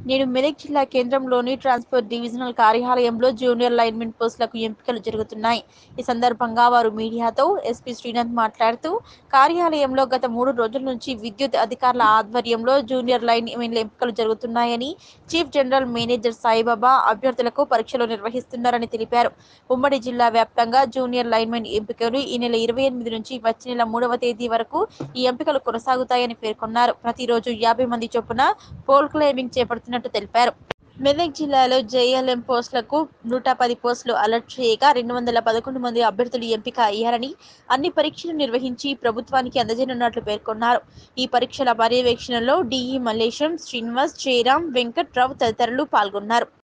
నేడు మెదక్ జిల్లా కేంద్రంలోని ట్రాన్స్పోర్ట్ డివిజనల్ కార్యాలయంలో జూనియర్ లైన్మెన్ పోస్టులకు ఎంపికలు జరుగుతున్నాయి ఈ సందర్భంగా వారు మీడియాతో ఎస్పీ శ్రీనాథ్ మాట్లాడుతూ కార్యాలయంలో గత మూడు రోజుల నుంచి విద్యుత్ అధికారుల ఆధ్వర్యంలో జూనియర్ లైన్మెన్ల ఎంపికలు జరుగుతున్నాయని చీఫ్ జనరల్ మేనేజర్ సాయిబాబా అభ్యర్థులకు పరీక్షలు నిర్వహిస్తున్నారని తెలిపారు ఉమ్మడి జిల్లా వ్యాప్తంగా జూనియర్ లైన్మెన్ ఎంపికలు ఈ నెల ఇరవై ఎనిమిది నుంచి వచ్చే నెల మూడవ తేదీ వరకు ఈ ఎంపికలు కొనసాగుతాయని పేర్కొన్నారు ప్రతిరోజు యాభై మంది చొప్పున పోల్ క్లైంబింగ్ చేపడుతున్నట్టు తెలిపారు మెదక్ జిల్లాలో జేఎల్ఎం పోస్టులకు నూట పది పోస్టులు అలర్ట్ చేయగా రెండు వందల పదకొండు మంది అభ్యర్థులు ఎంపిక అయ్యారని అన్ని పరీక్షలు నిర్వహించి ప్రభుత్వానికి అందజేయనున్నట్లు పేర్కొన్నారు ఈ పరీక్షల పర్యవేక్షణలో డిఈ మల్లేశం శ్రీనివాస్ జయరాం వెంకట్రావు తదితరులు పాల్గొన్నారు